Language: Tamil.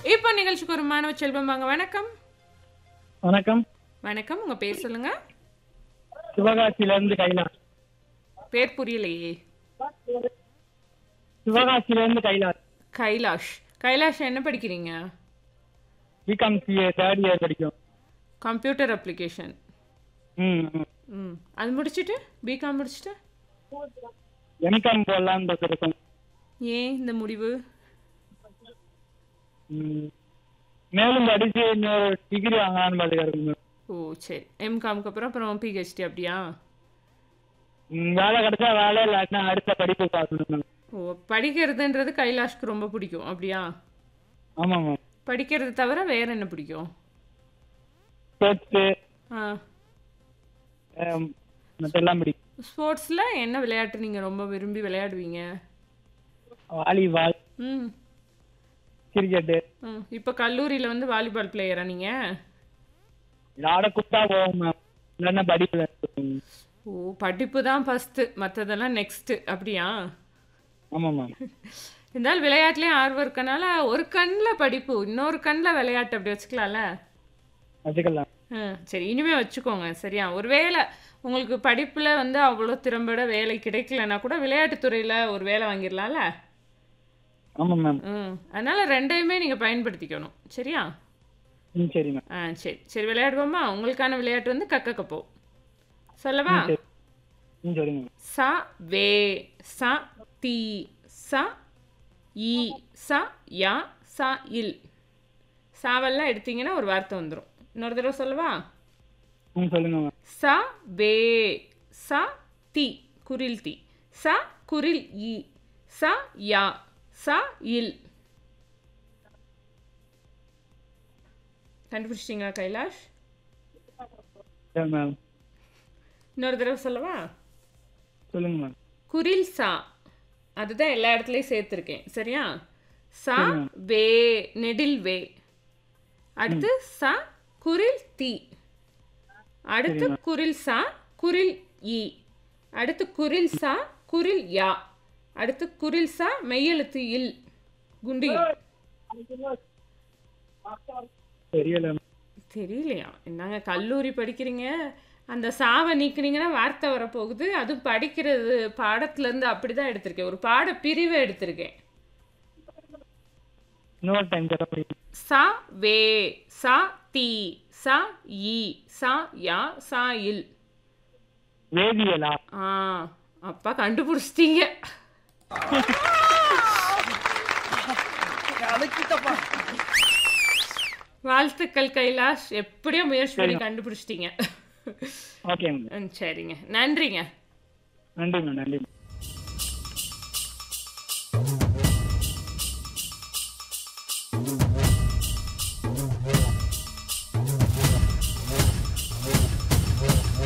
இப்போ நிகழ்ச்சிக்கு ஒரு மாணவ செல்வம் வாங்க வணக்கம் வணக்கம் வணக்கம் உங்க பேர் சொல்லுங்க சிவகாசியில இருந்து கைலாஷ் பேர் புரியலையே சிவகாசியில இருந்து கைலாஷ் கைலாஷ் கைலாஷ் என்ன படிக்கிறீங்க பிகாம் சிஏ தேர்ட் இயர் படிக்கும் கம்ப்யூட்டர் அப்ளிகேஷன் ம் ம். ம் அது முடிச்சுட்டு பிகாம் முடிச்சுட்டு எம்காம் போடலான்னு பார்த்துருக்கோம் ஏன் இந்த முடிவு ம். மேலும் படிச்சு இன்னொரு டிகிரி வாங்கலாம்னு பார்த்துக்கிறேன் ஓ சரி எம்காம்க்கு அப்புறம் அப்புறம் பிஹெச்டி அப்படியா வேலை கிடைச்சா வேலை இல்லாட்டினா அடுத்த படிப்பு பார்க்கணும் மேம் ஓ படிக்கிறதுன்றது கைலாஷ்க்கு ரொம்ப பிடிக்கும் அப்படியா ஆமாம் மேம் படிக்கிறது தவிர வேற என்ன பிடிக்கும் ஸ்போர்ட்ஸு ஆ மற்றெல்லாம் பிடிக்கும் ஸ்போர்ட்ஸில் என்ன விளையாட்டு நீங்கள் ரொம்ப விரும்பி விளையாடுவீங்க வாலிபால் ம் கிரிக்கெட்டு ம் இப்போ கல்லூரியில் வந்து வாலிபால் பிளேயரா நீங்கள் விளாட கூப்பிட்டா போவோம் மேம் இல்லைன்னா படிப்பு ஓ படிப்பு தான் ஃபஸ்ட்டு மற்றதெல்லாம் நெக்ஸ்ட்டு அப்படியா ஆமாம் மேம் இருந்தாலும் விளையாட்டுலேயும் ஆர்வம் இருக்கனால ஒரு கண்ணில் படிப்பு இன்னொரு கண்ணில் விளையாட்டு அப்படி வச்சுக்கலாம்ல வச்சுக்கலாம் ஆ சரி இனிமே வச்சுக்கோங்க சரியா ஒருவேளை உங்களுக்கு படிப்பில் வந்து அவ்வளோ திறம்பட வேலை கிடைக்கலனா கூட விளையாட்டுத்துறையில் ஒரு வேலை வாங்கிடலாம்ல ஆமாம் மேம் ம் அதனால் ரெண்டையுமே நீங்கள் பயன்படுத்திக்கணும் சரியா ம் சரி மேம் ஆ சரி சரி விளையாடுவோமா உங்களுக்கான விளையாட்டு வந்து கக்க கப்போ சொல்லவா சரி ம் சரிங்க மேம் ச வே ச தி ச இ ச யா ச இல் சாவெல்லாம் எடுத்தீங்கன்னா ஒரு வார்த்தை வந்துடும் இன்னொரு தடவை சொல்லவா ம் சொல்லுங்க மேம் ச வே ச தி குரில் தி ச குரில் இ ச யா ச இல் கண்டுபிடிச்சிட்டிங்களா கைலாஷ் சரி மேம் இன்னொரு தடவை சொல்லவா சொல்லுங்க மேம் குரில் சா அதுதான் எல்லா இடத்துலையும் சேர்த்துருக்கேன் சரியா சா வே நெடில் வே அடுத்து ச குரில் தி அடுத்து குரில் சா குரில் இ அடுத்து குரில் சா குரில் யா அடுத்து குரில் சா மெய்யெழுத்து இல் குண்டு இல். தெரியல மேம் தெரியலையா என்னங்க கல்லூரி படிக்கிறீங்க அந்த சாவை நீக்குனீங்கன்னா வார்த்தை வரப்போகுது அதுவும் படிக்கிறது பாடத்துலேருந்து அப்படி தான் எடுத்திருக்கேன் ஒரு பாட பிரிவை எடுத்திருக்கேன் இன்னொரு டைம் தர முடியும் சா வே சா தி சா இ சா யா சா இல் வேதியியலா ஆ அப்பா கண்டுபிடிச்சிட்டீங்க வாழ்த்துக்கள் கைலாஷ் எப்படியோ முயற்சி பண்ணி கண்டுபிடிச்சிட்டீங்க ஓகே மேம் ம், சரிங்க நன்றிங்க நன்றி மேம் நன்றி மேம்